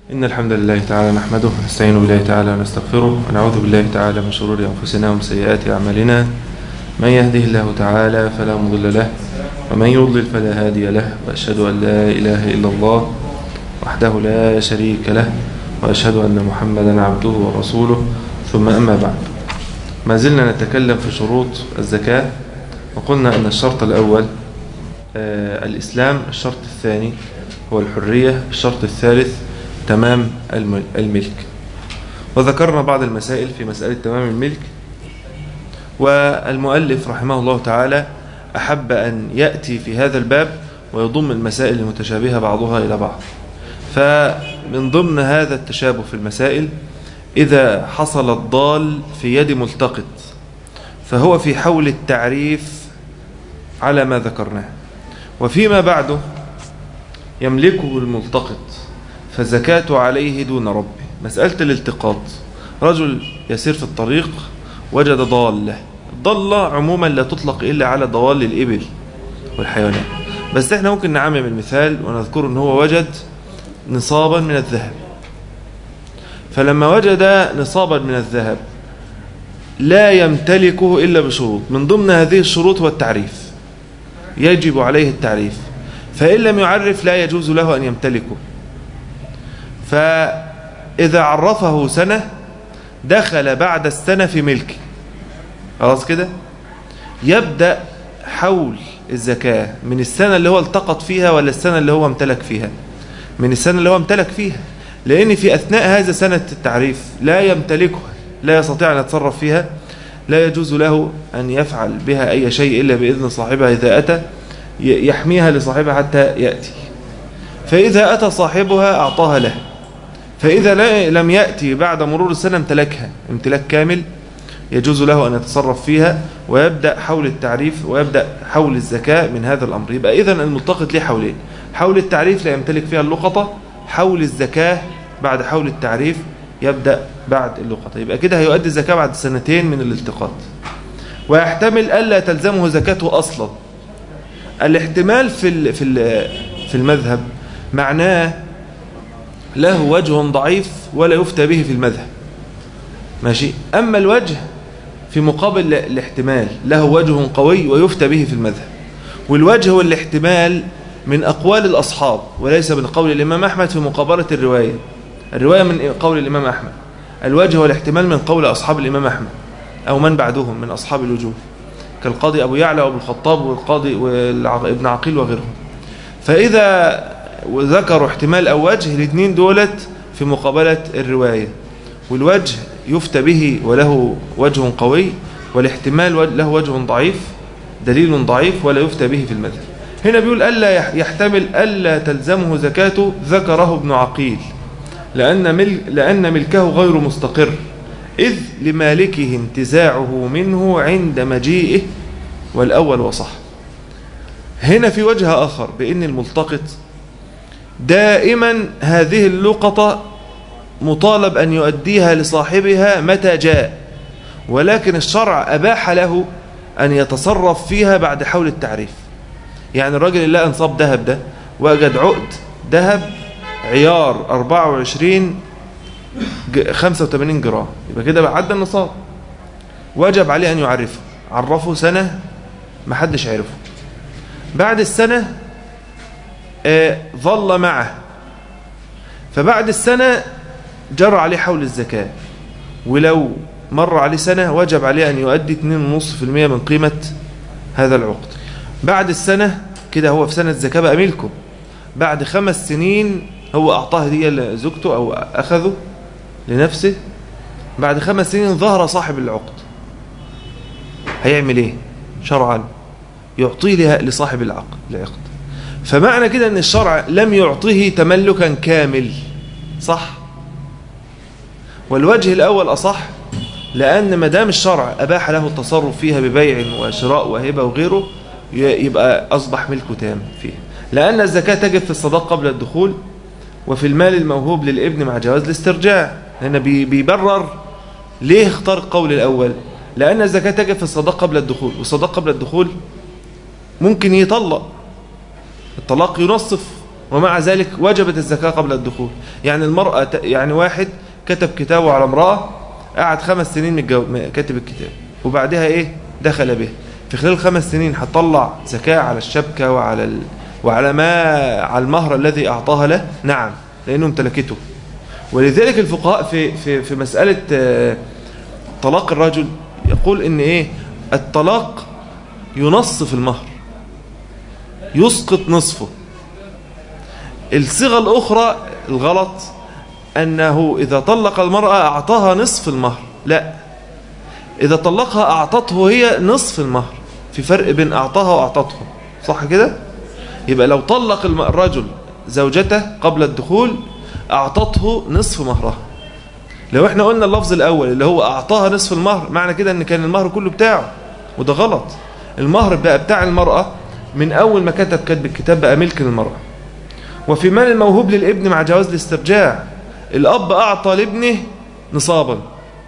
إن الحمد لله تعالى نحمده ونستعين بالله تعالى ونستغفره ونعوذ بالله تعالى من شرور أنفسنا ومن سيئات أعمالنا من يهده الله تعالى فلا مضل له ومن يضلل فلا هادي له وأشهد أن لا إله إلا الله وحده لا شريك له وأشهد أن محمدا عبده ورسوله ثم أما بعد ما زلنا نتكلم في شروط الزكاة وقلنا أن الشرط الأول آه الإسلام الشرط الثاني هو الحرية الشرط الثالث تمام الملك وذكرنا بعض المسائل في مسألة تمام الملك والمؤلف رحمه الله تعالى أحب أن يأتي في هذا الباب ويضم المسائل المتشابهة بعضها إلى بعض فمن ضمن هذا التشابه في المسائل إذا حصل الضال في يد ملتقط فهو في حول التعريف على ما ذكرناه وفيما بعده يملكه الملتقط فزكاة عليه دون ربه مسألة الالتقاط رجل يسير في الطريق وجد ضالة الضالة عموما لا تطلق إلا على ضوال الإبل والحيوانات بس احنا ممكن نعمم المثال ونذكر ان هو وجد نصابا من الذهب فلما وجد نصابا من الذهب لا يمتلكه إلا بشروط من ضمن هذه الشروط هو التعريف يجب عليه التعريف فإن لم يعرف لا يجوز له أن يمتلكه فإذا عرفه سنة دخل بعد السنة في ملكه خلاص كده يبدأ حول الزكاة من السنة اللي هو التقط فيها ولا السنة اللي هو امتلك فيها من السنة اللي هو امتلك فيها لأن في أثناء هذا سنة التعريف لا يمتلكها لا يستطيع أن يتصرف فيها لا يجوز له أن يفعل بها أي شيء إلا بإذن صاحبها إذا أتى يحميها لصاحبها حتى يأتي فإذا أتى صاحبها أعطاها له فإذا لم يأتي بعد مرور السنة امتلكها امتلاك كامل يجوز له أن يتصرف فيها ويبدأ حول التعريف ويبدأ حول الزكاة من هذا الأمر يبقى إذن الملتقط له حولين حول التعريف لا يمتلك فيها اللقطة حول الزكاة بعد حول التعريف يبدأ بعد اللقطة يبقى كده هيؤدي الزكاة بعد سنتين من الالتقاط ويحتمل ألا تلزمه زكاته أصلا الاحتمال في في في المذهب معناه له وجه ضعيف ولا يفتى به في المذهب ماشي أما الوجه في مقابل الاحتمال له وجه قوي ويفتى به في المذهب والوجه والاحتمال من أقوال الأصحاب وليس من قول الإمام أحمد في مقابلة الرواية الرواية من قول الإمام أحمد الوجه والاحتمال من قول أصحاب الإمام أحمد أو من بعدهم من أصحاب الوجوه كالقاضي أبو يعلى وابو الخطاب والقاضي وابن عقيل وغيرهم فإذا وذكروا احتمال أو وجه الاثنين دولت في مقابلة الرواية والوجه يفتى به وله وجه قوي والاحتمال له وجه ضعيف دليل ضعيف ولا يفتى به في المذهب هنا بيقول ألا يحتمل ألا تلزمه زكاته ذكره ابن عقيل لأن, مل لأن ملكه غير مستقر إذ لمالكه انتزاعه منه عند مجيئه والأول وصح هنا في وجه آخر بأن الملتقط دائما هذه اللقطة مطالب أن يؤديها لصاحبها متى جاء ولكن الشرع أباح له أن يتصرف فيها بعد حول التعريف يعني الراجل اللي لقى نصاب ذهب ده وجد عقد ذهب عيار 24 85 جرام يبقى كده عدى النصاب وجب عليه أن يعرفه عرفه سنة ما حدش عرفه بعد السنة آه ظل معه فبعد السنة جرى عليه حول الزكاة ولو مر عليه سنة وجب عليه أن يؤدي 2.5% من قيمة هذا العقد بعد السنة كده هو في سنة الزكاة بقى ملكه بعد خمس سنين هو أعطاه هدية لزوجته أو أخذه لنفسه بعد خمس سنين ظهر صاحب العقد هيعمل ايه شرعا يعطيه لصاحب العقد العقد فمعنى كده ان الشرع لم يعطيه تملكا كامل صح والوجه الاول اصح لان ما دام الشرع اباح له التصرف فيها ببيع وشراء وهبه وغيره يبقى اصبح ملكه تام فيها لان الزكاه تجب في الصداق قبل الدخول وفي المال الموهوب للابن مع جواز الاسترجاع هنا بيبرر ليه اختار القول الأول لأن الزكاة تجب في الصداق قبل الدخول والصداق قبل الدخول ممكن يطلق الطلاق ينصف ومع ذلك وجبت الزكاة قبل الدخول يعني المرأة يعني واحد كتب كتابه على امرأة قعد خمس سنين كاتب الكتاب وبعدها ايه دخل به في خلال خمس سنين هتطلع زكاة على الشبكة وعلى ال... وعلى ما على المهر الذي أعطاها له نعم لأنه امتلكته ولذلك الفقهاء في في في مسألة طلاق الرجل يقول إن إيه الطلاق ينصف المهر يسقط نصفه الصيغة الأخرى الغلط أنه إذا طلق المرأة أعطاها نصف المهر لا إذا طلقها أعطته هي نصف المهر في فرق بين أعطاها وأعطته صح كده يبقى لو طلق الرجل زوجته قبل الدخول أعطته نصف مهرها لو احنا قلنا اللفظ الأول اللي هو أعطاها نصف المهر معنى كده أن كان المهر كله بتاعه وده غلط المهر بقى بتاع المرأة من أول ما كتب كتب الكتاب بقى ملك للمرأة وفي مال الموهوب للابن مع جواز الاسترجاع الأب أعطى لابنه نصابا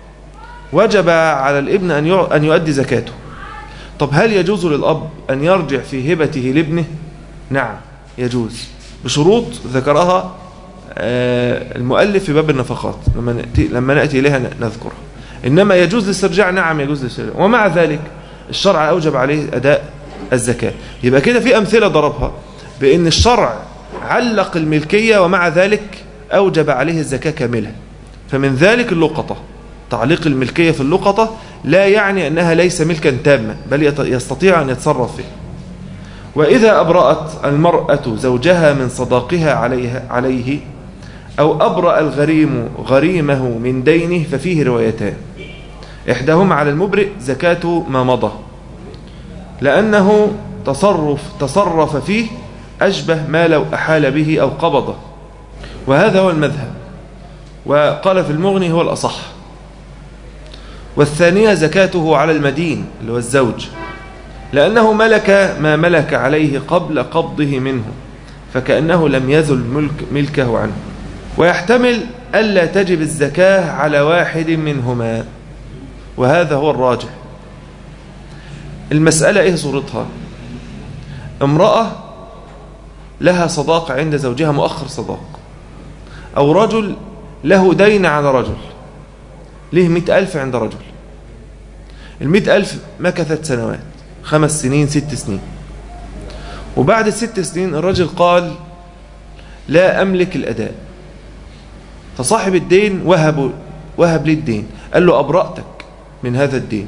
وجب على الابن أن أن يؤدي زكاته طب هل يجوز للأب أن يرجع في هبته لابنه نعم يجوز بشروط ذكرها المؤلف في باب النفقات لما نأتي, لما نأتي إليها نذكرها إنما يجوز الاسترجاع نعم يجوز الاسترجاع ومع ذلك الشرع أوجب عليه أداء الزكاة يبقى كده في أمثلة ضربها بأن الشرع علق الملكية ومع ذلك أوجب عليه الزكاة كاملة فمن ذلك اللقطة تعليق الملكية في اللقطة لا يعني أنها ليس ملكا تاما بل يستطيع أن يتصرف فيه وإذا أبرأت المرأة زوجها من صداقها عليها عليه أو أبرأ الغريم غريمه من دينه ففيه روايتان إحداهما على المبرئ زكاة ما مضى لأنه تصرف تصرف فيه أشبه ما لو أحال به أو قبضه وهذا هو المذهب وقال في المغني هو الأصح والثانية زكاته على المدين اللي هو الزوج لأنه ملك ما ملك عليه قبل قبضه منه فكأنه لم يزل ملك ملكه عنه ويحتمل ألا تجب الزكاة على واحد منهما وهذا هو الراجح المسألة إيه صورتها امرأة لها صداق عند زوجها مؤخر صداق أو رجل له دين على رجل له مئة ألف عند رجل المئة ألف مكثت سنوات خمس سنين ست سنين وبعد الست سنين الرجل قال لا أملك الأداء فصاحب الدين وهب وهب لي الدين قال له أبرأتك من هذا الدين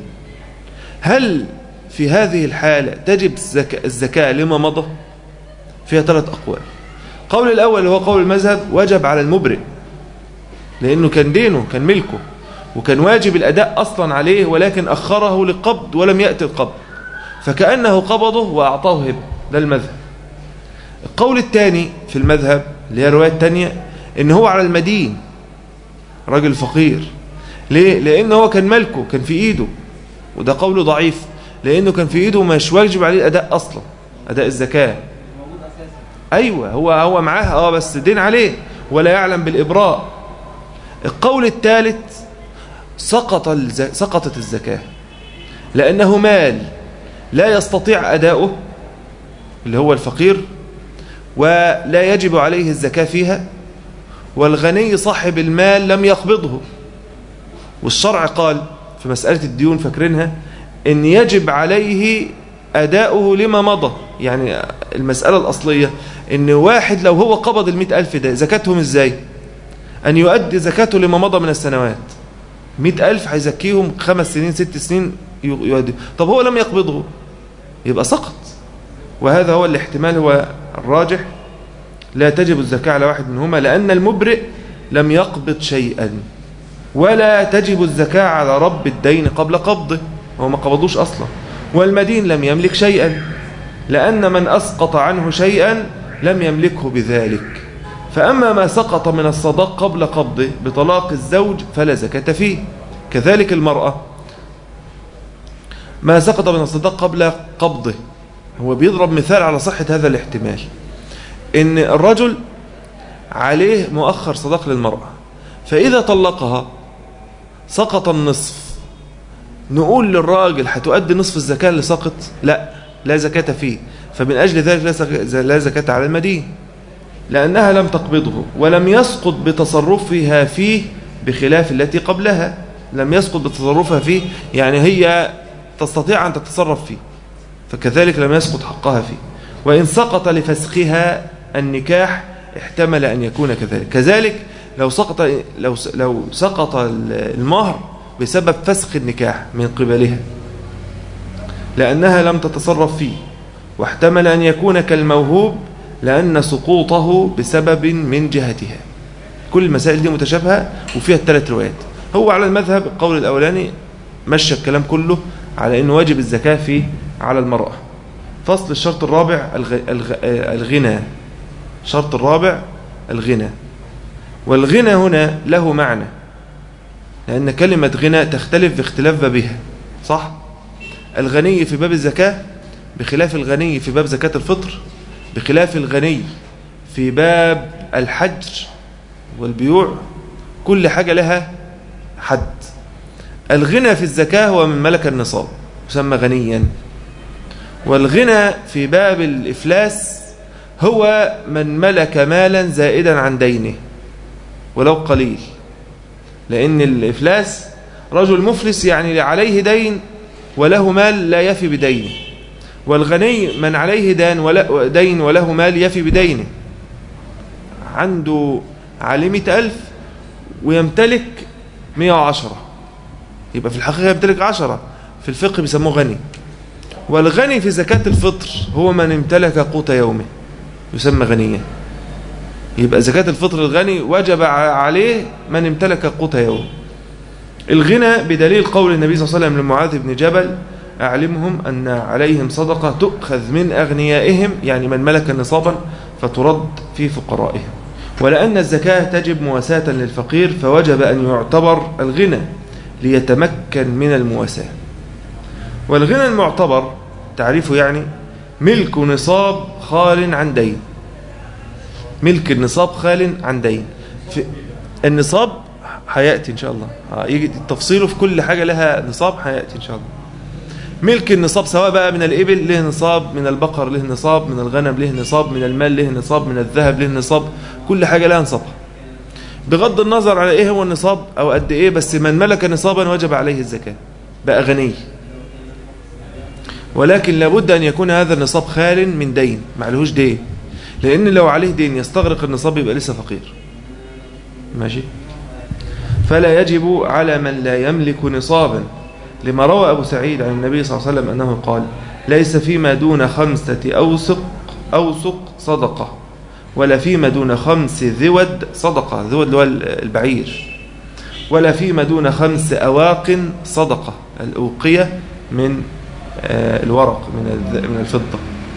هل في هذه الحالة تجب الزكاة لما مضى فيها ثلاث أقوال قول الأول هو قول المذهب وجب على المبرئ لأنه كان دينه كان ملكه وكان واجب الأداء أصلا عليه ولكن أخره للقبض ولم يأتي القبض فكأنه قبضه وأعطاه هبه ده المذهب القول الثاني في المذهب اللي هي الرواية الثانية إن هو على المدين راجل فقير ليه؟ لأنه هو كان ملكه كان في إيده وده قول ضعيف لأنه كان في إيده مش واجب عليه الأداء أصلا أداء الزكاة أيوة هو هو معاه اه بس دين عليه ولا يعلم بالإبراء القول الثالث سقط الز... سقطت الزكاة لأنه مال لا يستطيع أداؤه اللي هو الفقير ولا يجب عليه الزكاة فيها والغني صاحب المال لم يقبضه والشرع قال في مسألة الديون فاكرينها ان يجب عليه أداؤه لما مضى يعني المسألة الأصلية ان واحد لو هو قبض المئة ألف ده زكاتهم ازاي أن يؤدي زكاته لما مضى من السنوات مئة ألف هيزكيهم خمس سنين ست سنين يؤدي طب هو لم يقبضه يبقى سقط وهذا هو الاحتمال هو الراجح لا تجب الزكاة على واحد منهما لأن المبرئ لم يقبض شيئا ولا تجب الزكاة على رب الدين قبل قبضه هو ما قبضوش أصلا والمدين لم يملك شيئا لأن من أسقط عنه شيئا لم يملكه بذلك فأما ما سقط من الصداق قبل قبضه بطلاق الزوج فلا زكاة فيه كذلك المرأة ما سقط من الصداق قبل قبضه هو بيضرب مثال على صحة هذا الاحتمال ان الرجل عليه مؤخر صداق للمرأة فإذا طلقها سقط النصف نقول للراجل هتؤدي نصف الزكاة اللي سقط لا لا زكاة فيه فمن أجل ذلك لا زكاة على المدين لأنها لم تقبضه ولم يسقط بتصرفها فيه بخلاف التي قبلها لم يسقط بتصرفها فيه يعني هي تستطيع أن تتصرف فيه فكذلك لم يسقط حقها فيه وإن سقط لفسخها النكاح احتمل أن يكون كذلك كذلك لو سقط لو لو سقط المهر بسبب فسخ النكاح من قبلها لأنها لم تتصرف فيه واحتمل أن يكون كالموهوب لأن سقوطه بسبب من جهتها كل المسائل دي متشابهة وفيها الثلاث روايات هو على المذهب القول الأولاني مشى الكلام كله على أنه واجب الزكاة في على المرأة فصل الشرط الرابع الغ... الغ... الغنى الشرط الرابع الغنى والغنى هنا له معنى لأن كلمة غنى تختلف باختلاف بابها صح؟ الغني في باب الزكاة بخلاف الغني في باب زكاة الفطر بخلاف الغني في باب الحج والبيوع كل حاجة لها حد الغنى في الزكاة هو من ملك النصاب يسمى غنيا والغنى في باب الإفلاس هو من ملك مالا زائدا عن دينه ولو قليل لأن الإفلاس رجل مفلس يعني عليه دين وله مال لا يفي بدينه والغني من عليه دين, ولا دين وله مال يفي بدينه عنده عليه مئة ألف ويمتلك مئة وعشرة يبقى في الحقيقة يمتلك عشرة في الفقه بيسموه غني والغني في زكاة الفطر هو من امتلك قوت يومه يسمى غنيا يبقى زكاة الفطر الغني وجب عليه من امتلك قوت يوم الغنى بدليل قول النبي صلى الله عليه وسلم لمعاذ بن جبل أعلمهم أن عليهم صدقة تؤخذ من أغنيائهم يعني من ملك نصابا فترد في فقرائهم ولأن الزكاة تجب مواساة للفقير فوجب أن يعتبر الغنى ليتمكن من المواساة والغنى المعتبر تعريفه يعني ملك نصاب خال عن دين ملك النصاب خال عن دين في النصاب هيأتي إن شاء الله يجي تفصيله في كل حاجة لها نصاب هيأتي إن شاء الله ملك النصاب سواء بقى من الإبل له نصاب من البقر له نصاب من الغنم له نصاب من المال له نصاب من الذهب له نصاب كل حاجة لها نصابها بغض النظر على إيه هو النصاب أو قد إيه بس من ملك نصابا وجب عليه الزكاة بقى غني ولكن لابد أن يكون هذا النصاب خال من دين معلهوش دين لأن لو عليه دين يستغرق النصاب يبقى لسه فقير ماشي فلا يجب على من لا يملك نصابا لما روى أبو سعيد عن النبي صلى الله عليه وسلم أنه قال ليس فيما دون خمسة أوسق أوسق صدقة ولا فيما دون خمس ذود صدقة ذود اللي هو البعير ولا فيما دون خمس أواق صدقة الأوقية من الورق من الفضة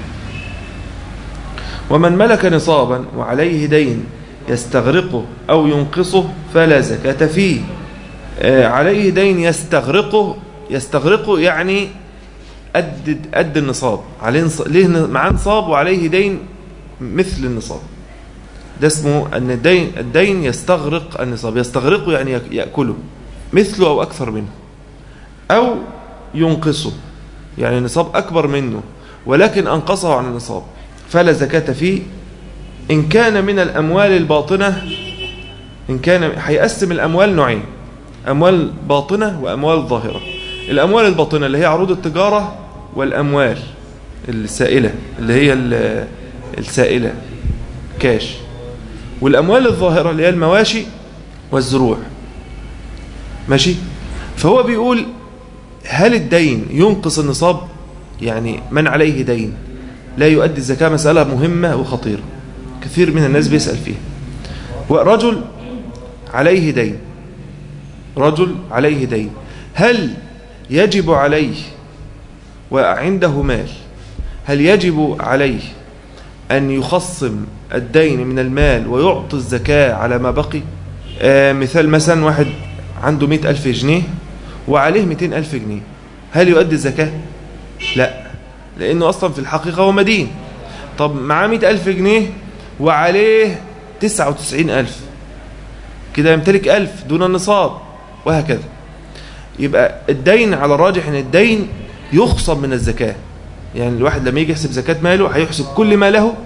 ومن ملك نصابا وعليه دين يستغرقه أو ينقصه فلا زكاة فيه عليه دين يستغرقه يستغرقه يعني قد قد النصاب عليه ليه معاه نصاب وعليه دين مثل النصاب ده اسمه ان الدين الدين يستغرق النصاب يستغرقه يعني ياكله مثله او اكثر منه او ينقصه يعني النصاب اكبر منه ولكن انقصه عن النصاب فلا زكاة فيه إن كان من الأموال الباطنة إن كان هيقسم الأموال نوعين أموال باطنة وأموال ظاهرة الأموال الباطنة اللي هي عروض التجارة والأموال السائلة اللي هي السائلة كاش والأموال الظاهرة اللي هي المواشي والزروع ماشي فهو بيقول هل الدين ينقص النصاب يعني من عليه دين لا يؤدي الزكاة مسألة مهمة وخطيرة كثير من الناس بيسأل فيها ورجل عليه دين رجل عليه دين هل يجب عليه وعنده مال هل يجب عليه أن يخصم الدين من المال ويعطي الزكاة على ما بقي آه مثال مثلا واحد عنده مئة ألف جنيه وعليه مئتين ألف جنيه هل يؤدي الزكاة؟ لا لأنه أصلا في الحقيقة هو مدين طب معاه مئة ألف جنيه وعليه تسعة وتسعين ألف كده يمتلك ألف دون النصاب وهكذا يبقى الدين على الراجح أن الدين يخصم من الزكاة يعني الواحد لما يجي يحسب زكاة ماله هيحسب كل ما له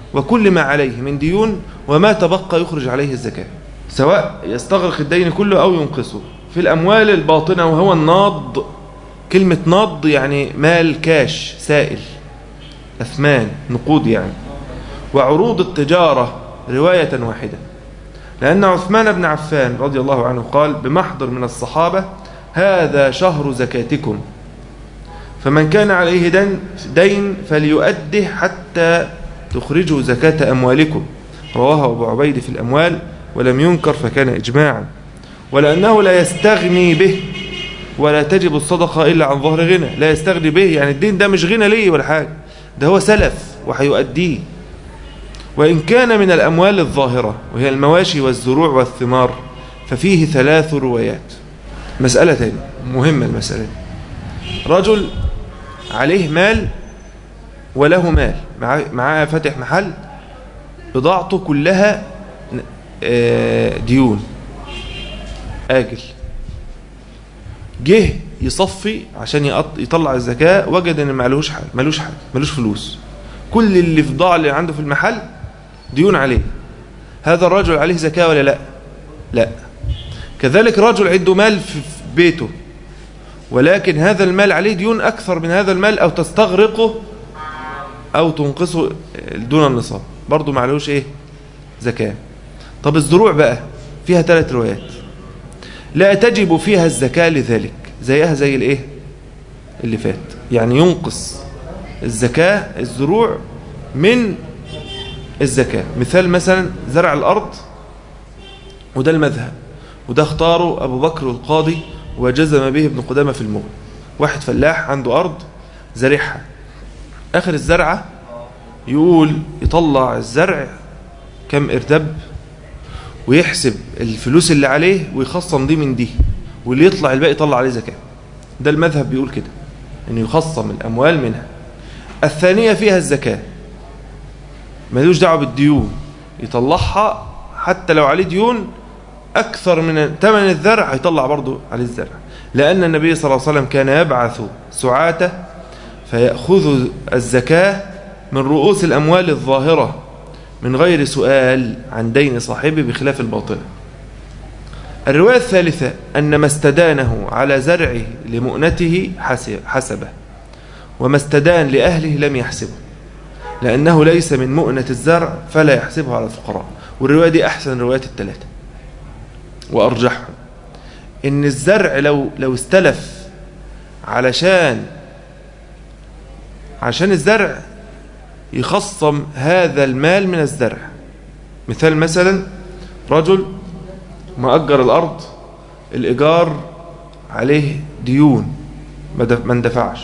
وكل ما عليه من ديون وما تبقى يخرج عليه الزكاة سواء يستغرق الدين كله أو ينقصه في الأموال الباطنة وهو الناض كلمة ناض يعني مال كاش سائل أثمان نقود يعني وعروض التجارة رواية واحدة لأن عثمان بن عفان رضي الله عنه قال بمحضر من الصحابة هذا شهر زكاتكم فمن كان عليه دين, دين فليؤده حتى تخرجوا زكاة أموالكم رواه أبو عبيد في الأموال ولم ينكر فكان إجماعا ولأنه لا يستغني به ولا تجب الصدقة إلا عن ظهر غنى لا يستغني به يعني الدين ده مش غنى ليه ولا حاجة ده هو سلف وحيؤديه وإن كان من الأموال الظاهرة وهي المواشي والزروع والثمار ففيه ثلاث روايات مسألة تانية مهمة المسألة رجل عليه مال وله مال معاه فاتح محل بضاعته كلها ديون آجل جه يصفي عشان يطلع الزكاة وجد ان معلوش حاجة ملوش حاجة ملوش فلوس كل اللي في ضاع اللي عنده في المحل ديون عليه هذا الرجل عليه زكاة ولا لا لا كذلك رجل عنده مال في بيته ولكن هذا المال عليه ديون أكثر من هذا المال أو تستغرقه أو تنقصه دون النصاب برضه معلوش إيه زكاة طب الزروع بقى فيها ثلاث روايات لا تجب فيها الزكاة لذلك زيها زي الإيه اللي فات يعني ينقص الزكاة الزروع من الزكاة مثال مثلا زرع الأرض وده المذهب وده اختاره أبو بكر القاضي وجزم به ابن قدامة في المغني واحد فلاح عنده أرض زرعها آخر الزرعة يقول يطلع الزرع كم اردب ويحسب الفلوس اللي عليه ويخصم دي من دي واللي يطلع الباقي يطلع عليه زكاة ده المذهب بيقول كده انه يخصم الأموال منها الثانية فيها الزكاة ملوش دعوه بالديون يطلعها حتى لو عليه ديون أكثر من ثمن الزرع هيطلع برضه عليه الزرع لأن النبي صلى الله عليه وسلم كان يبعث سعاته فيأخذ الزكاة من رؤوس الأموال الظاهرة من غير سؤال عن دين صاحبه بخلاف الباطنة الرواية الثالثة أن ما استدانه على زرعه لمؤنته حسبه وما استدان لأهله لم يحسبه لأنه ليس من مؤنة الزرع فلا يحسبه على الفقراء والرواية دي أحسن روايات الثلاثة وأرجحهم إن الزرع لو لو استلف علشان عشان الزرع يخصم هذا المال من الزرع مثال مثلا رجل مأجر الأرض الإيجار عليه ديون ما اندفعش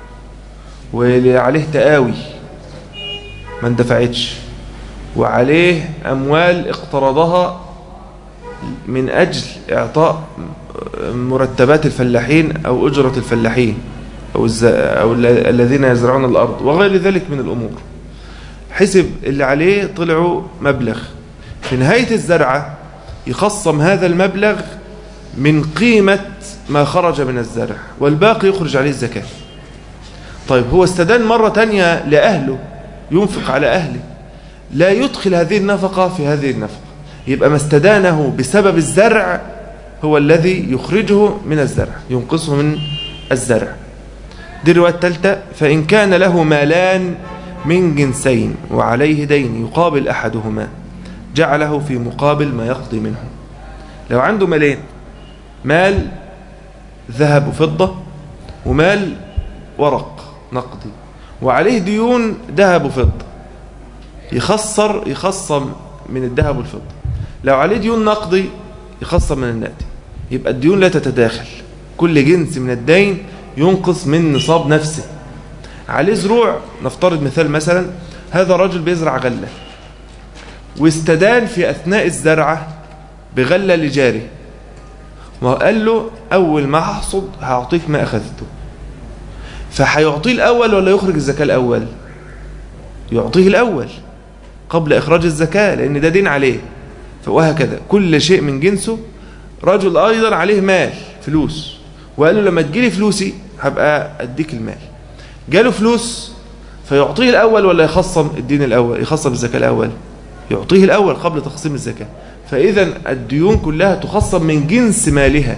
وعليه تقاوي ما اندفعتش وعليه أموال اقترضها من أجل إعطاء مرتبات الفلاحين أو أجرة الفلاحين أو, أو الذين يزرعون الأرض وغير ذلك من الأمور حسب اللي عليه طلعوا مبلغ في نهاية الزرعة يخصم هذا المبلغ من قيمة ما خرج من الزرع والباقي يخرج عليه الزكاة طيب هو استدان مرة تانية لأهله ينفق على أهله لا يدخل هذه النفقة في هذه النفقة يبقى ما استدانه بسبب الزرع هو الذي يخرجه من الزرع ينقصه من الزرع دي الرواية الثالثة فإن كان له مالان من جنسين وعليه دين يقابل أحدهما جعله في مقابل ما يقضي منه لو عنده مالين مال ذهب وفضة ومال ورق نقدي وعليه ديون ذهب وفضة يخسر يخصم من الذهب والفضة لو عليه ديون نقدي يخصم من النقدي يبقى الديون لا تتداخل كل جنس من الدين ينقص من نصاب نفسه عليه زروع نفترض مثال مثلا هذا رجل بيزرع غلة واستدان في أثناء الزرعة بغلة لجاره وقال له أول ما هحصد هعطيك ما أخذته فهيعطيه الأول ولا يخرج الزكاة الأول يعطيه الأول قبل إخراج الزكاة لأن ده دين عليه وهكذا كل شيء من جنسه رجل أيضا عليه مال فلوس وقال له لما تجيلي فلوسي هبقى أديك المال جاله فلوس فيعطيه الأول ولا يخصم الدين الأول يخصم الزكاة الأول يعطيه الأول قبل تقسيم الزكاة فإذا الديون كلها تخصم من جنس مالها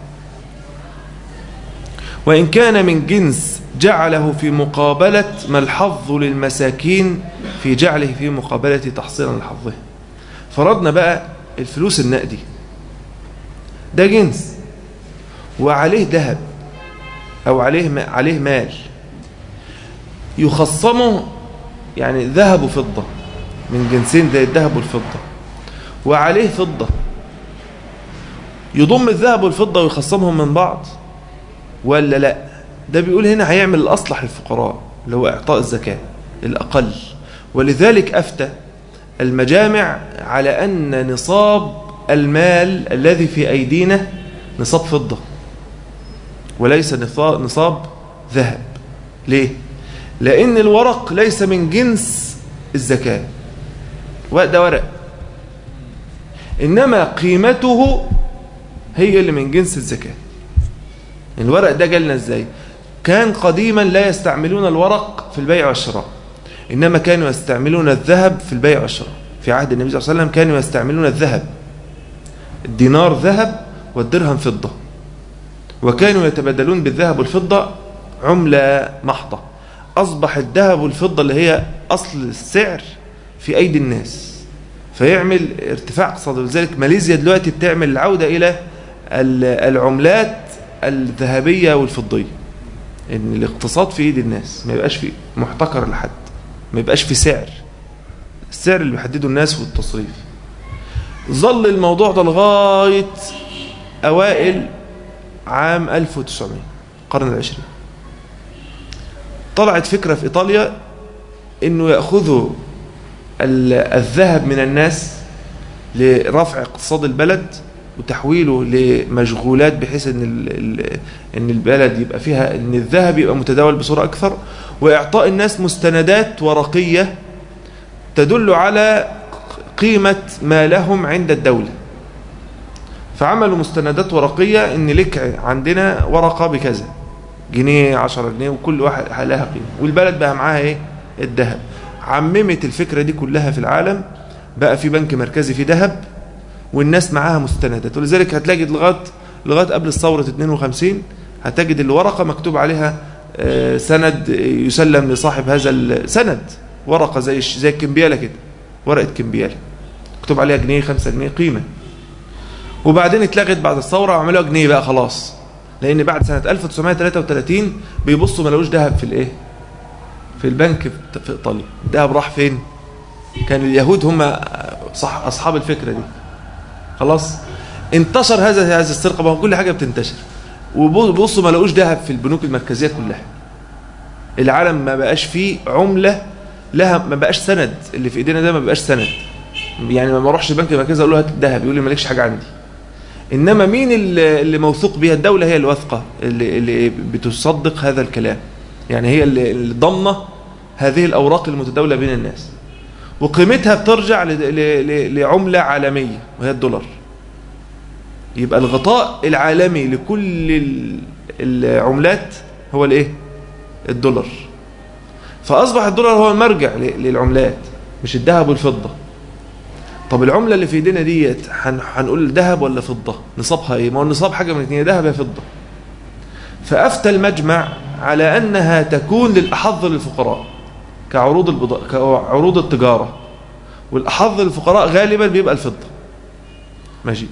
وإن كان من جنس جعله في مقابلة ما الحظ للمساكين في جعله في مقابلة تحصيلا لحظه فرضنا بقى الفلوس النقدي ده جنس وعليه ذهب أو عليه عليه مال يخصمه يعني ذهب وفضة من جنسين زي الذهب والفضة وعليه فضة يضم الذهب والفضة ويخصمهم من بعض ولا لا ده بيقول هنا هيعمل الأصلح للفقراء اللي هو إعطاء الزكاة الأقل ولذلك أفتى المجامع على أن نصاب المال الذي في أيدينا نصاب فضة وليس نصاب ذهب ليه؟ لأن الورق ليس من جنس الزكاة ده ورق إنما قيمته هي اللي من جنس الزكاة الورق ده جالنا ازاي كان قديما لا يستعملون الورق في البيع والشراء إنما كانوا يستعملون الذهب في البيع والشراء في عهد النبي صلى الله عليه وسلم كانوا يستعملون الذهب الدينار ذهب والدرهم فضة وكانوا يتبادلون بالذهب والفضة عملة محضة أصبح الذهب والفضة اللي هي أصل السعر في أيدي الناس فيعمل ارتفاع اقتصادي ولذلك ماليزيا دلوقتي بتعمل العودة إلى العملات الذهبية والفضية ان الاقتصاد في ايد الناس ما يبقاش في محتكر لحد ما يبقاش في سعر السعر اللي بيحدده الناس والتصريف ظل الموضوع ده لغاية أوائل عام 1900 القرن العشرين طلعت فكرة في إيطاليا أنه يأخذوا الذهب من الناس لرفع اقتصاد البلد وتحويله لمشغولات بحيث ان ان البلد يبقى فيها ان الذهب يبقى متداول بصوره اكثر واعطاء الناس مستندات ورقيه تدل على قيمه ما لهم عند الدوله فعملوا مستندات ورقيه ان لك عندنا ورقه بكذا جنيه 10 جنيه وكل واحد لها قيمه والبلد بقى معاها ايه الذهب عممت الفكره دي كلها في العالم بقى في بنك مركزي فيه ذهب والناس معاها مستندات ولذلك هتلاقي لغايه لغايه قبل الثوره 52 هتجد الورقه مكتوب عليها سند يسلم لصاحب هذا السند ورقه زي زي الكمبياله كده ورقه كمبياله مكتوب عليها جنيه 5 جنيه قيمه وبعدين اتلغت بعد الثوره وعملوها جنيه بقى خلاص لان بعد سنه 1933 بيبصوا ما لقوش ذهب في الايه في البنك في ايطاليا الذهب راح فين كان اليهود هم صح اصحاب الفكره دي خلاص انتشر هذا هذه السرقه ما كل حاجه بتنتشر وبصوا ما لقوش ذهب في البنوك المركزيه كلها العالم ما بقاش فيه عمله لها ما بقاش سند اللي في ايدينا ده ما بقاش سند يعني ما اروحش البنك المركزي اقول له هات الذهب يقول لي مالكش حاجه عندي انما مين اللي, اللي موثوق بيها الدوله هي الواثقه اللي, اللي بتصدق هذا الكلام يعني هي اللي ضامنه هذه الاوراق المتداوله بين الناس وقيمتها بترجع لعملة عالمية وهي الدولار يبقى الغطاء العالمي لكل العملات هو الايه الدولار فأصبح الدولار هو المرجع للعملات مش الذهب والفضة طب العملة اللي في ايدينا ديت هنقول ذهب ولا فضة نصابها ايه ما هو النصاب حاجة من اثنين ذهب يا فضة فأفتى المجمع على أنها تكون للأحظ للفقراء كعروض البضاء كعروض التجارة والأحظ للفقراء غالبا بيبقى الفضة ماشي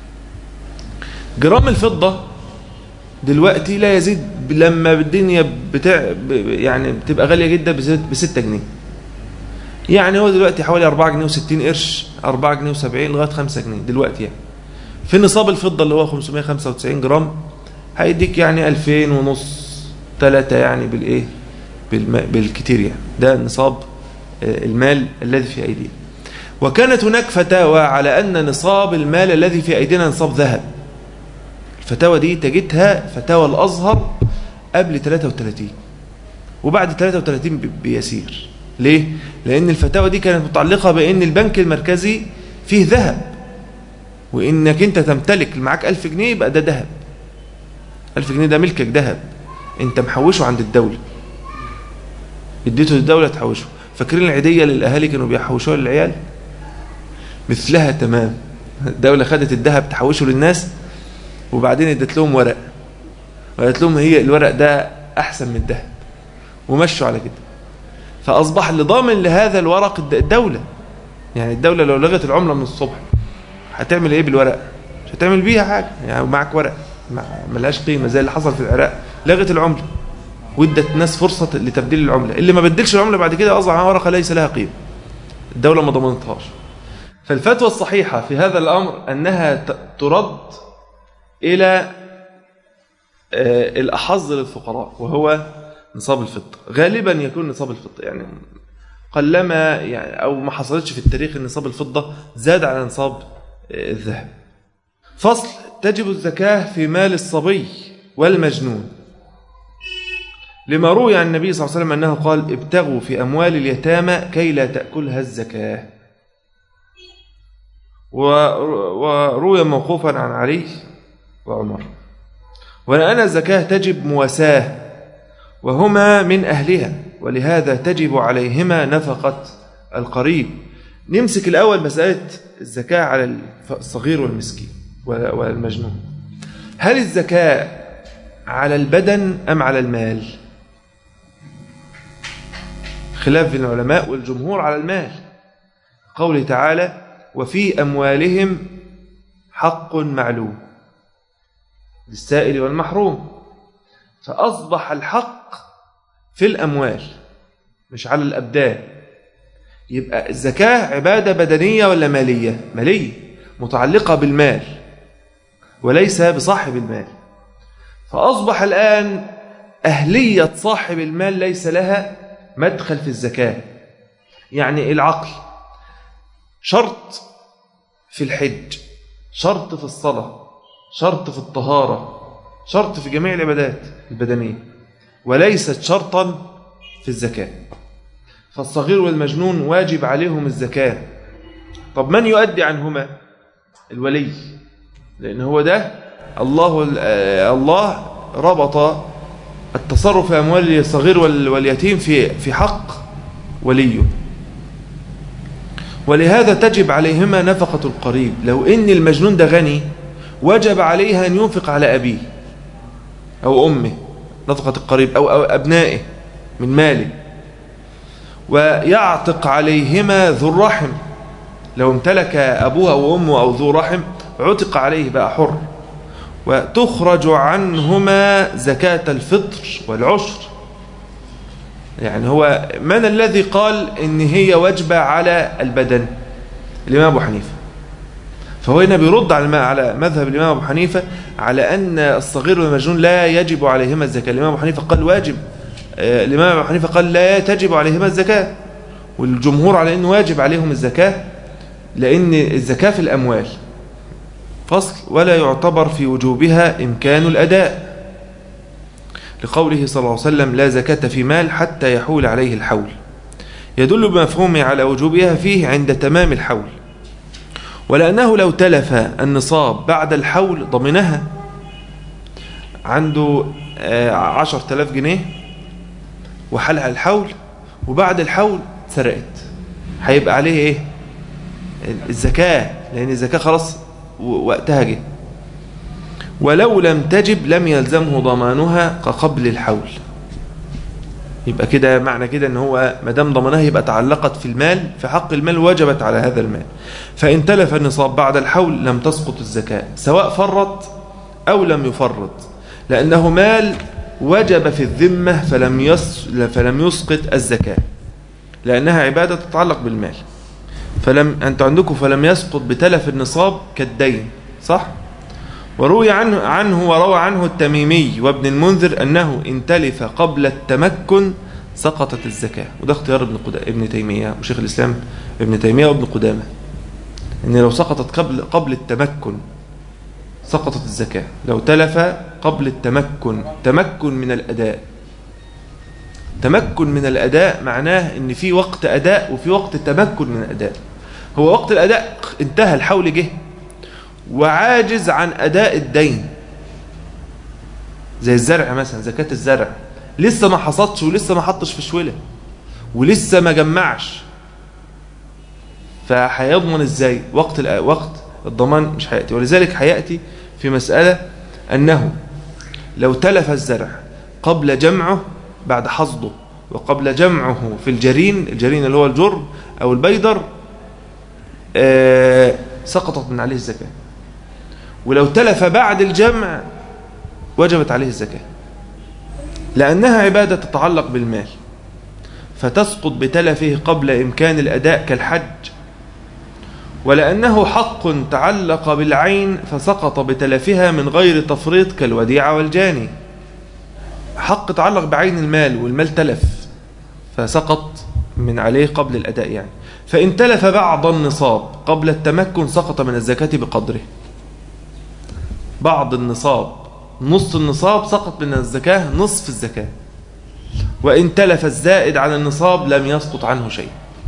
جرام الفضة دلوقتي لا يزيد لما الدنيا بتاع يعني بتبقى غالية جدا ب 6 جنيه يعني هو دلوقتي حوالي 4 جنيه و60 قرش 4 جنيه و70 لغايه 5 جنيه دلوقتي يعني في نصاب الفضة اللي هو 595 جرام هيديك يعني 2000 ونص 3 يعني بالايه بالكتير يعني ده نصاب المال الذي في أيدينا وكانت هناك فتاوى على أن نصاب المال الذي في أيدينا نصاب ذهب الفتاوى دي تجدها فتاوى الأزهر قبل 33 وبعد 33 بيسير ليه؟ لأن الفتاوى دي كانت متعلقة بأن البنك المركزي فيه ذهب وإنك أنت تمتلك معاك 1000 جنيه يبقى ده ذهب 1000 جنيه ده ملكك ذهب أنت محوشه عند الدولة اديته للدولة تحوشه فاكرين العيدية اللي الأهالي كانوا بيحوشوها للعيال مثلها تمام الدولة خدت الذهب تحوشه للناس وبعدين ادت لهم ورق وقالت لهم هي الورق ده أحسن من الذهب ومشوا على كده فأصبح اللي ضامن لهذا الورق الدولة يعني الدولة لو لغت العملة من الصبح هتعمل ايه بالورق مش هتعمل بيها حاجة يعني معك ورق ملهاش قيمة زي اللي حصل في العراق لغت العملة وادت ناس فرصة لتبديل العملة اللي ما بدلش العملة بعد كده أصبح ورقة ليس لها قيمة الدولة ما ضمنتهاش فالفتوى الصحيحة في هذا الأمر أنها ترد إلى الأحظ للفقراء وهو نصاب الفضة غالبا يكون نصاب الفضة يعني قلما يعني أو ما حصلتش في التاريخ أن نصاب الفضة زاد على نصاب الذهب فصل تجب الزكاة في مال الصبي والمجنون لما روي عن النبي صلى الله عليه وسلم أنه قال ابتغوا في أموال اليتامى كي لا تأكلها الزكاة وروي موقوفا عن علي وعمر ولأن الزكاة تجب مواساة وهما من أهلها ولهذا تجب عليهما نفقة القريب نمسك الأول مسألة الزكاة على الصغير والمسكين والمجنون هل الزكاة على البدن أم على المال خلاف بين العلماء والجمهور على المال قوله تعالى وفي أموالهم حق معلوم للسائل والمحروم فأصبح الحق في الأموال مش على الأبدان يبقى الزكاة عبادة بدنية ولا مالية مالية متعلقة بالمال وليس بصاحب المال فأصبح الآن أهلية صاحب المال ليس لها مدخل في الزكاة يعني العقل شرط في الحج شرط في الصلاة شرط في الطهارة شرط في جميع العبادات البدنية وليست شرطا في الزكاة فالصغير والمجنون واجب عليهم الزكاة طب من يؤدي عنهما الولي لأن هو ده الله الله ربط التصرف في أموال الصغير واليتيم في في حق وليه ولهذا تجب عليهما نفقة القريب لو إن المجنون ده غني وجب عليه أن ينفق على أبيه أو أمه نفقة القريب أو, أو أبنائه من ماله ويعتق عليهما ذو الرحم لو امتلك أبوه أو أمه أو ذو رحم عتق عليه بقى حر وتخرج عنهما زكاة الفطر والعشر يعني هو من الذي قال إن هي واجبة على البدن الإمام أبو حنيفة فهو هنا بيرد على على مذهب الإمام أبو حنيفة على أن الصغير والمجنون لا يجب عليهما الزكاة الإمام أبو حنيفة قال واجب الإمام أبو حنيفة قال لا تجب عليهما الزكاة والجمهور على أنه واجب عليهم الزكاة لأن الزكاة في الأموال فصل ولا يعتبر في وجوبها إمكان الأداء لقوله صلى الله عليه وسلم لا زكاة في مال حتى يحول عليه الحول يدل بمفهومه على وجوبها فيه عند تمام الحول ولأنه لو تلف النصاب بعد الحول ضمنها عنده عشر تلاف جنيه وحلها الحول وبعد الحول سرقت هيبقى عليه ايه الزكاة لأن الزكاة خلاص وقتها جه ولو لم تجب لم يلزمه ضمانها كقبل الحول يبقى كده معنى كده ان هو ما دام ضمنها يبقى تعلقت في المال في حق المال وجبت على هذا المال فإن تلف النصاب بعد الحول لم تسقط الزكاة سواء فرط أو لم يفرط لأنه مال وجب في الذمة فلم, يس فلم يسقط الزكاة لأنها عبادة تتعلق بالمال فلم أنت عندكم فلم يسقط بتلف النصاب كالدين صح؟ وروي عنه, عنه وروى عنه التميمي وابن المنذر أنه إن تلف قبل التمكن سقطت الزكاة وده اختيار ابن, ابن تيمية وشيخ الإسلام ابن تيمية وابن قدامة أن لو سقطت قبل, قبل التمكن سقطت الزكاة لو تلف قبل التمكن تمكن من الأداء تمكن من الأداء معناه أن في وقت أداء وفي وقت تمكن من الأداء هو وقت الأداء انتهى الحول جه وعاجز عن أداء الدين زي الزرع مثلا زكاة الزرع لسه ما حصدش ولسه ما حطش في شويلة ولسه ما جمعش فهيضمن ازاي وقت وقت الضمان مش هياتي ولذلك هياتي في مساله انه لو تلف الزرع قبل جمعه بعد حصده وقبل جمعه في الجرين الجرين اللي هو الجر او البيدر آه سقطت من عليه الزكاه ولو تلف بعد الجمع وجبت عليه الزكاه لانها عباده تتعلق بالمال فتسقط بتلفه قبل إمكان الأداء كالحج ولأنه حق تعلق بالعين فسقط بتلفها من غير تفريط كالوديعة والجاني حق تعلق بعين المال والمال تلف فسقط من عليه قبل الأداء يعني فإن تلف بعض النصاب قبل التمكن سقط من الزكاة بقدره بعض النصاب نص النصاب سقط من الزكاة نصف الزكاة وإن تلف الزائد عن النصاب لم يسقط عنه شيء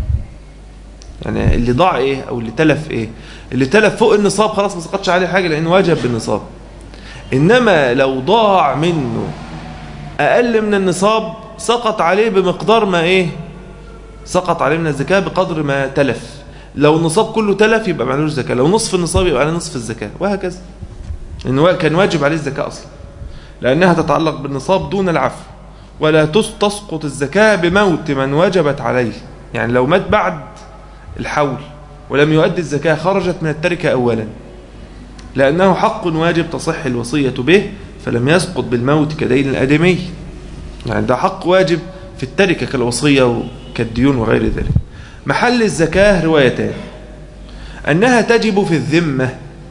يعني اللي ضاع إيه أو اللي تلف إيه اللي تلف فوق النصاب خلاص ما سقطش عليه حاجة لأنه واجب بالنصاب إنما لو ضاع منه أقل من النصاب سقط عليه بمقدار ما إيه سقط عليه من الزكاة بقدر ما تلف لو النصاب كله تلف يبقى معلوش زكاة لو نصف النصاب يبقى عليه نصف الزكاة وهكذا إنه كان واجب عليه الزكاة أصلا لأنها تتعلق بالنصاب دون العفو ولا تسقط الزكاة بموت من وجبت عليه يعني لو مات بعد الحول ولم يؤدي الزكاة خرجت من التركة أولا لأنه حق واجب تصح الوصية به فلم يسقط بالموت كدين الأدمي يعني ده حق واجب في التركة كالوصية وكالديون وغير ذلك محل الزكاة روايتان أنها تجب في الذمة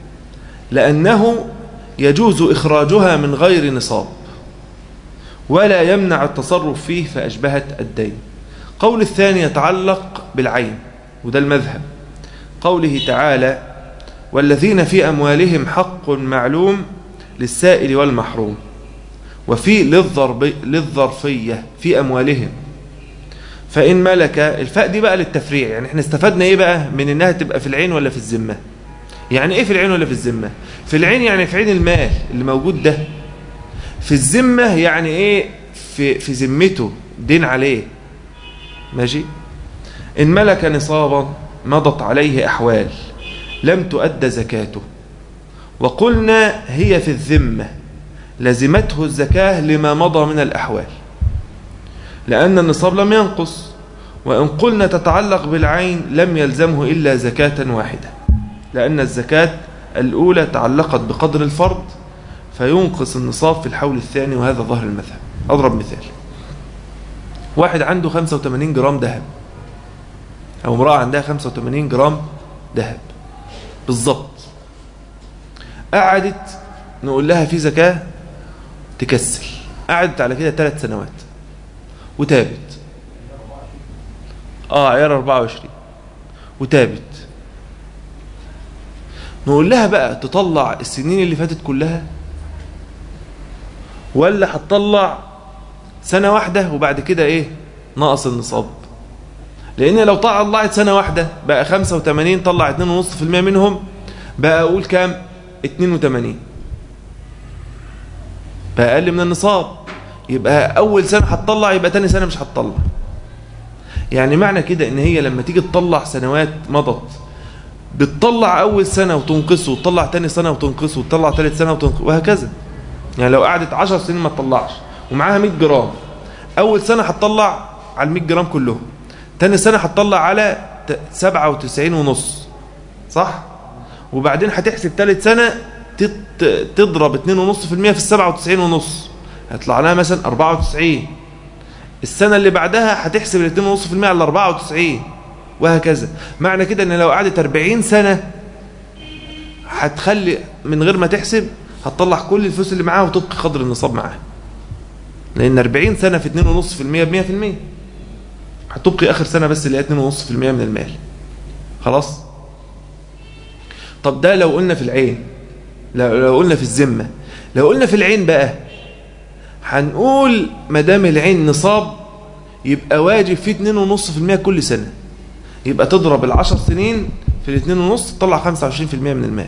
لأنه يجوز إخراجها من غير نصاب ولا يمنع التصرف فيه فأشبهت الدين قول الثاني يتعلق بالعين وده المذهب قوله تعالى والذين في أموالهم حق معلوم للسائل والمحروم وفي للظرفية في أموالهم فإن ملك الفاء دي بقى للتفريع يعني احنا استفدنا ايه بقى من انها تبقى في العين ولا في الذمة يعني ايه في العين ولا في الذمة في العين يعني في عين المال اللي موجود ده في الذمة يعني ايه في, في ذمته دين عليه ماشي إن ملك نصابا مضت عليه أحوال لم تؤد زكاته وقلنا هي في الذمة لزمته الزكاة لما مضى من الأحوال لأن النصاب لم ينقص وإن قلنا تتعلق بالعين لم يلزمه إلا زكاة واحدة لأن الزكاة الأولى تعلقت بقدر الفرض فينقص النصاب في الحول الثاني وهذا ظهر المذهب أضرب مثال واحد عنده 85 جرام ذهب أو امرأة عندها 85 جرام ذهب بالظبط قعدت نقول لها في زكاة تكسل قعدت على كده ثلاث سنوات وتابت اه عيار 24 وتابت نقول لها بقى تطلع السنين اللي فاتت كلها ولا هتطلع سنة واحدة وبعد كده ايه نقص النصاب لان لو طلعت سنة واحدة بقى 85 طلع 2.5% منهم بقى اقول كام 82 بقى اقل من النصاب يبقى اول سنة هتطلع يبقى تاني سنة مش هتطلع يعني معنى كده ان هي لما تيجي تطلع سنوات مضت بتطلع اول سنة وتنقصه وتطلع تاني سنة وتنقصه وتطلع تالت سنة وتنقصه وهكذا يعني لو قعدت 10 سنين ما تطلعش ومعاها 100 جرام اول سنه هتطلع على ال 100 جرام كلهم تاني سنه هتطلع على 97 ونص صح وبعدين هتحسب ثالث سنه تضرب 2.5% في ال 97 ونص هيطلع لها مثلا 94 السنه اللي بعدها هتحسب ال 2.5% على 94 وهكذا معنى كده ان لو قعدت 40 سنه هتخلي من غير ما تحسب هتطلع كل الفلوس اللي معاها وتبقي قدر النصاب معاها لان 40 سنه في 2.5% ب 100% هتبقي اخر سنه بس اللي هي 2.5% من المال خلاص طب ده لو قلنا في العين لو قلنا في الذمه لو قلنا في العين بقى هنقول ما دام العين نصاب يبقى واجب فيه 2.5% كل سنه يبقى تضرب العشر سنين في الاثنين ونص تطلع 25% من المال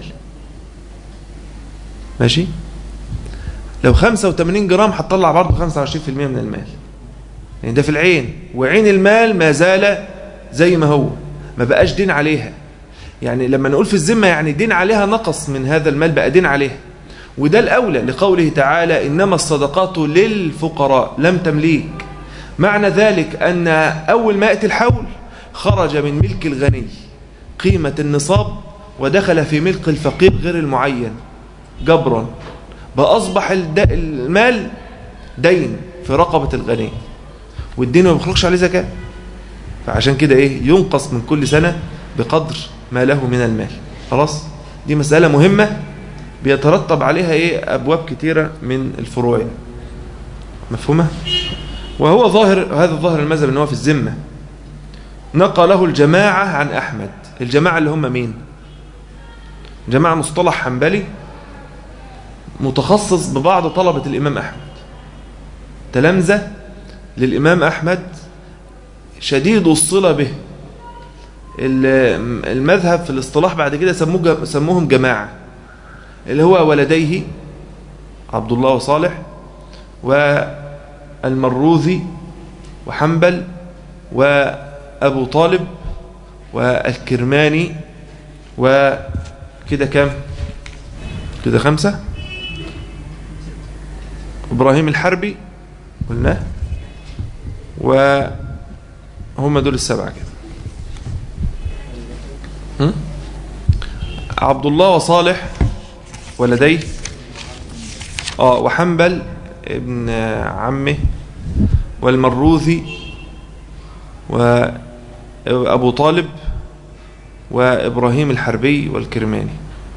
ماشي لو 85 جرام هتطلع برضه 25% من المال يعني ده في العين وعين المال ما زال زي ما هو ما بقاش دين عليها يعني لما نقول في الذمة يعني دين عليها نقص من هذا المال بقى دين عليها وده الأولى لقوله تعالى إنما الصدقات للفقراء لم تمليك معنى ذلك أن أول ما يأتي الحول خرج من ملك الغني قيمة النصاب ودخل في ملك الفقير غير المعين جبرا بأصبح المال دين في رقبة الغني والدين ما بيخرجش عليه زكاة فعشان كده ايه ينقص من كل سنة بقدر ما له من المال خلاص دي مسألة مهمة بيترتب عليها ايه ابواب كتيرة من الفروع مفهومة وهو ظاهر هذا الظاهر المذهب ان هو في الذمة نقله الجماعة عن احمد الجماعة اللي هم مين جماعة مصطلح حنبلي متخصص ببعض طلبة الامام احمد تلامذة للامام احمد شديد الصلة به المذهب في الاصطلاح بعد كده سموه سموهم جماعة اللي هو ولديه عبد الله وصالح والمروذي وحنبل وأبو طالب والكرماني وكده كام كده خمسة إبراهيم الحربي قلناه وهم دول السبعة كده عبد الله وصالح ولديه اه وحنبل ابن عمه والمروذي وابو طالب وابراهيم الحربي والكرماني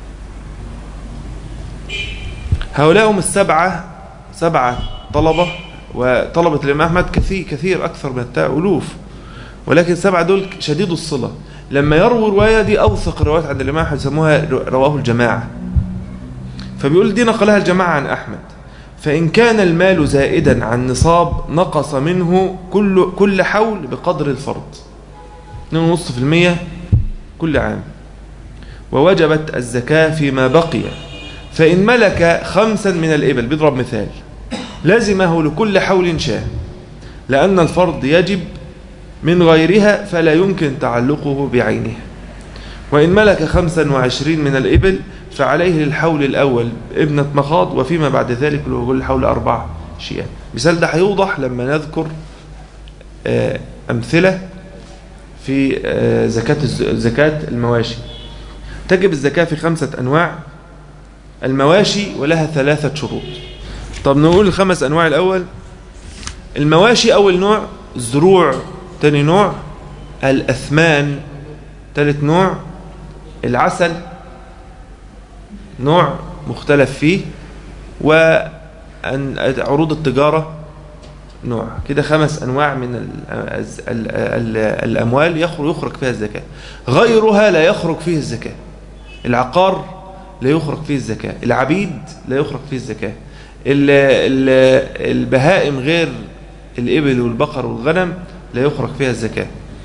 هؤلاء هم السبعه سبعه طلبه وطلبه الامام احمد كثير كثير اكثر من الالوف ولكن السبعه دول شديد الصله لما يروي روايه دي اوثق الروايات عند الامام احمد يسموها رواه الجماعه فبيقول دي نقلها الجماعة عن أحمد فإن كان المال زائدا عن نصاب نقص منه كل, كل حول بقدر الفرض 2.5% كل عام ووجبت الزكاة فيما بقي فإن ملك خمسا من الإبل بيضرب مثال لزمه لكل حول شاه لأن الفرض يجب من غيرها فلا يمكن تعلقه بعينها وإن ملك خمسا وعشرين من الإبل فعليه للحول الأول ابنة مخاض وفيما بعد ذلك له الحول أربع شيئات مثال ده هيوضح لما نذكر أمثلة في زكاة زكاة المواشي تجب الزكاة في خمسة أنواع المواشي ولها ثلاثة شروط طب نقول الخمس أنواع الأول المواشي أول نوع الزروع تاني نوع الأثمان ثالث نوع العسل نوع مختلف فيه وعروض التجارة نوع كده خمس أنواع من ال ال ال الأموال يخرج فيها الزكاة غيرها لا يخرج فيه الزكاة العقار لا يخرج فيه الزكاة العبيد لا يخرج فيه الزكاة البهائم غير الإبل والبقر والغنم لا يخرج فيها الزكاة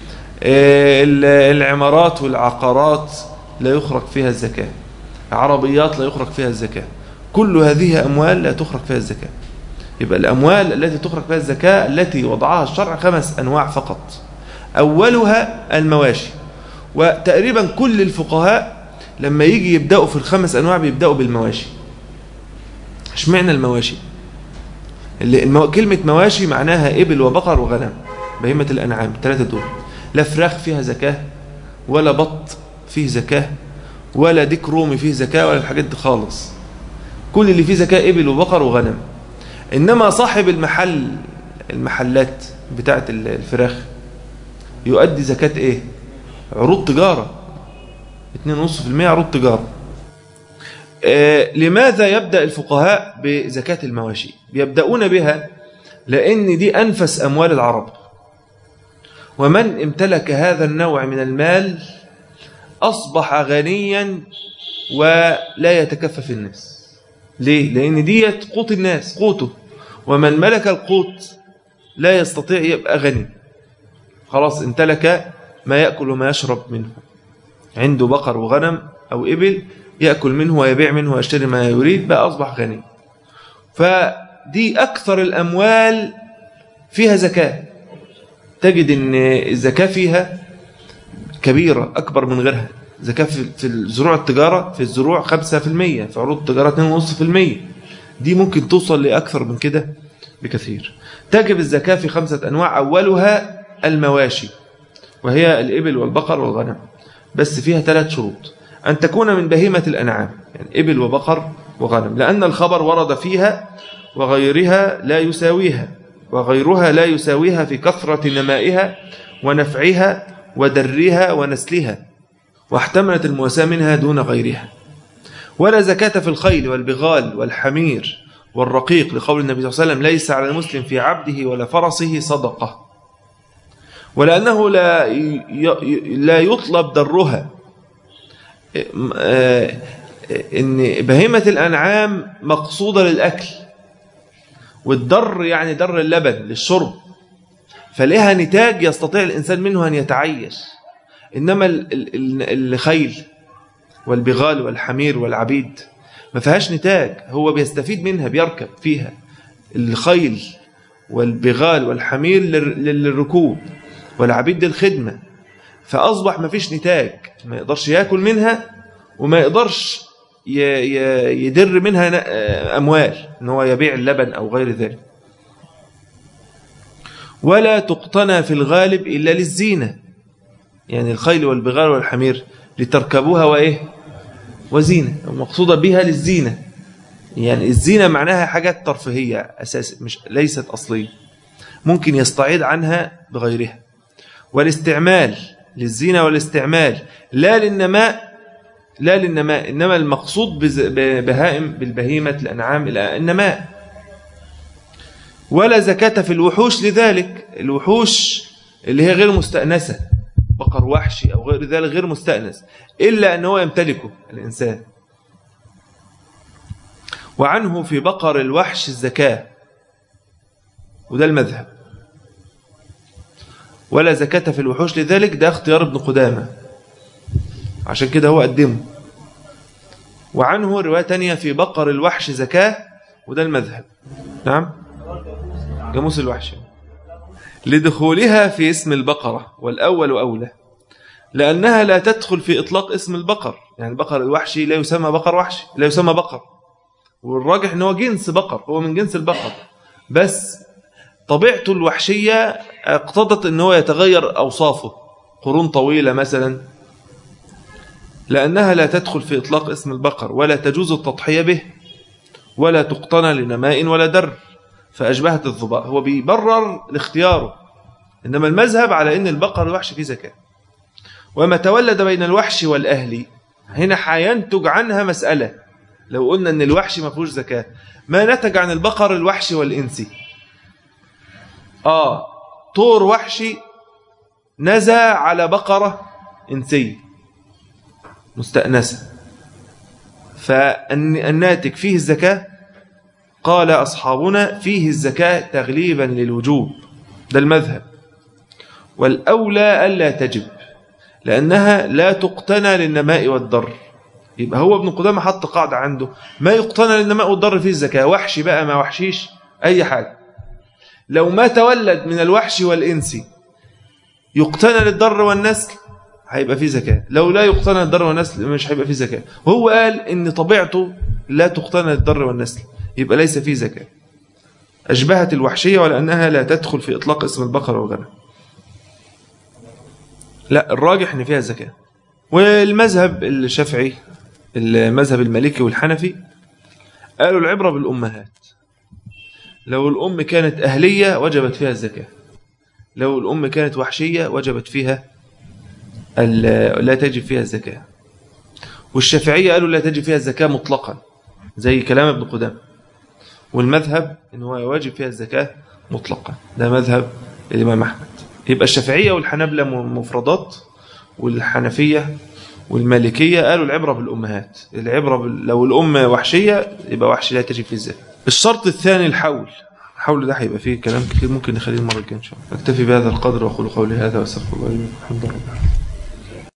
العمارات والعقارات لا يخرج فيها الزكاة عربيات لا يخرج فيها الزكاة كل هذه أموال لا تخرج فيها الزكاة يبقى الأموال التي تخرج فيها الزكاة التي وضعها الشرع خمس أنواع فقط أولها المواشي وتقريبا كل الفقهاء لما يجي يبدأوا في الخمس أنواع بيبدأوا بالمواشي اشمعنى المواشي اللي المو... كلمة مواشي معناها إبل وبقر وغنم بهيمة الأنعام الثلاثة دول لا فراخ فيها زكاة ولا بط فيه زكاة ولا ديك رومي فيه زكاة ولا الحاجات دي خالص كل اللي فيه زكاة إبل وبقر وغنم إنما صاحب المحل المحلات بتاعت الفراخ يؤدي زكاة إيه عروض تجارة 2.5% عروض تجارة آه لماذا يبدأ الفقهاء بزكاة المواشي يبدأون بها لأن دي أنفس أموال العرب ومن امتلك هذا النوع من المال أصبح غنيا ولا يتكفف الناس ليه؟ لأن ديت قوت الناس قوته ومن ملك القوت لا يستطيع يبقى غني خلاص امتلك ما يأكل وما يشرب منه عنده بقر وغنم أو إبل يأكل منه ويبيع منه ويشتري ما يريد بقى أصبح غني فدي أكثر الأموال فيها زكاة تجد ان الزكاة فيها كبيرة أكبر من غيرها زكاة في الزروع التجارة في الزروع 5% في عروض التجارة 2.5% دي ممكن توصل لأكثر من كده بكثير تجب الزكاة في خمسة أنواع أولها المواشي وهي الإبل والبقر والغنم بس فيها ثلاث شروط أن تكون من بهيمة الأنعام يعني إبل وبقر وغنم لأن الخبر ورد فيها وغيرها لا يساويها وغيرها لا يساويها في كثرة نمائها ونفعها ودرها ونسلها واحتملت المواساة منها دون غيرها ولا زكاة في الخيل والبغال والحمير والرقيق لقول النبي صلى الله عليه وسلم ليس على المسلم في عبده ولا فرسه صدقة ولأنه لا لا يطلب درها إن بهيمة الأنعام مقصودة للأكل والدر يعني در اللبن للشرب فلها نتاج يستطيع الإنسان منه أن يتعيش إنما الخيل والبغال والحمير والعبيد ما فيهاش نتاج هو بيستفيد منها بيركب فيها الخيل والبغال والحمير للركوب والعبيد للخدمة فأصبح ما فيش نتاج ما يقدرش يأكل منها وما يقدرش يدر منها أموال ان هو يبيع اللبن أو غير ذلك ولا تقتنى في الغالب إلا للزينة يعني الخيل والبغال والحمير لتركبوها وإيه وزينة المقصودة بها للزينة يعني الزينة معناها حاجات ترفيهية أساس مش ليست أصلية ممكن يستعيد عنها بغيرها والاستعمال للزينة والاستعمال لا للنماء لا للنماء إنما المقصود بهائم بالبهيمة الأنعام النماء ولا زكاة في الوحوش لذلك الوحوش اللي هي غير مستأنسة بقر وحشي أو غير ذلك غير مستأنس إلا أنه يمتلكه الإنسان وعنه في بقر الوحش الزكاة وده المذهب ولا زكاة في الوحوش لذلك ده اختيار ابن قدامة عشان كده هو قدمه وعنه رواية تانية في بقر الوحش زكاة وده المذهب نعم جاموس الوحش لدخولها في اسم البقرة والأول أولى لأنها لا تدخل في إطلاق اسم البقر يعني البقر الوحشي لا يسمى بقر وحشي لا يسمى بقر والراجح أنه جنس بقر هو من جنس البقر بس طبيعته الوحشية اقتضت أنه يتغير أوصافه قرون طويلة مثلا لأنها لا تدخل في إطلاق اسم البقر ولا تجوز التضحية به ولا تقتنى لنماء ولا در فأشبهت الظباء هو بيبرر لاختياره إنما المذهب على أن البقر الوحش فيه زكاة وما تولد بين الوحش والأهل هنا حينتج عنها مسألة لو قلنا أن الوحش ما فيهوش زكاة ما نتج عن البقر الوحش والإنسي آه طور وحشي نزى على بقرة إنسية مستأنسة فالناتج فيه الزكاة قال أصحابنا فيه الزكاة تغليبا للوجوب ده المذهب والأولى ألا تجب لأنها لا تقتنى للنماء والضر يبقى هو ابن قدامة حط قاعدة عنده ما يقتنى للنماء والضر فيه الزكاة وحشي بقى ما وحشيش أي حاجة لو ما تولد من الوحش والإنس يقتنى للضر والنسل هيبقى فيه زكاة لو لا يقتنى للضر والنسل مش هيبقى فيه زكاة وهو قال إن طبيعته لا تقتنى للضر والنسل يبقى ليس فيه زكاة أشبهت الوحشية ولأنها لا تدخل في إطلاق اسم البقرة والغنم لا الراجح ان فيها زكاة والمذهب الشافعي المذهب المالكي والحنفي قالوا العبرة بالأمهات لو الأم كانت أهلية وجبت فيها الزكاة لو الأم كانت وحشية وجبت فيها لا تجب فيها الزكاة والشافعية قالوا لا تجب فيها الزكاة مطلقا زي كلام ابن قدام والمذهب ان هو يواجب فيها الزكاة مطلقا ده مذهب الإمام أحمد يبقى الشافعية والحنابلة مفردات والحنفية والمالكية قالوا العبرة بالأمهات العبرة بال... لو الأم وحشية يبقى وحش لا تجب فيه الزكاة الشرط الثاني الحول الحول ده هيبقى فيه كلام كتير ممكن نخليه المرة الجاية إن شاء الله نكتفي بهذا القدر وأقول قولي هذا وأستغفر الله لي الحمد لله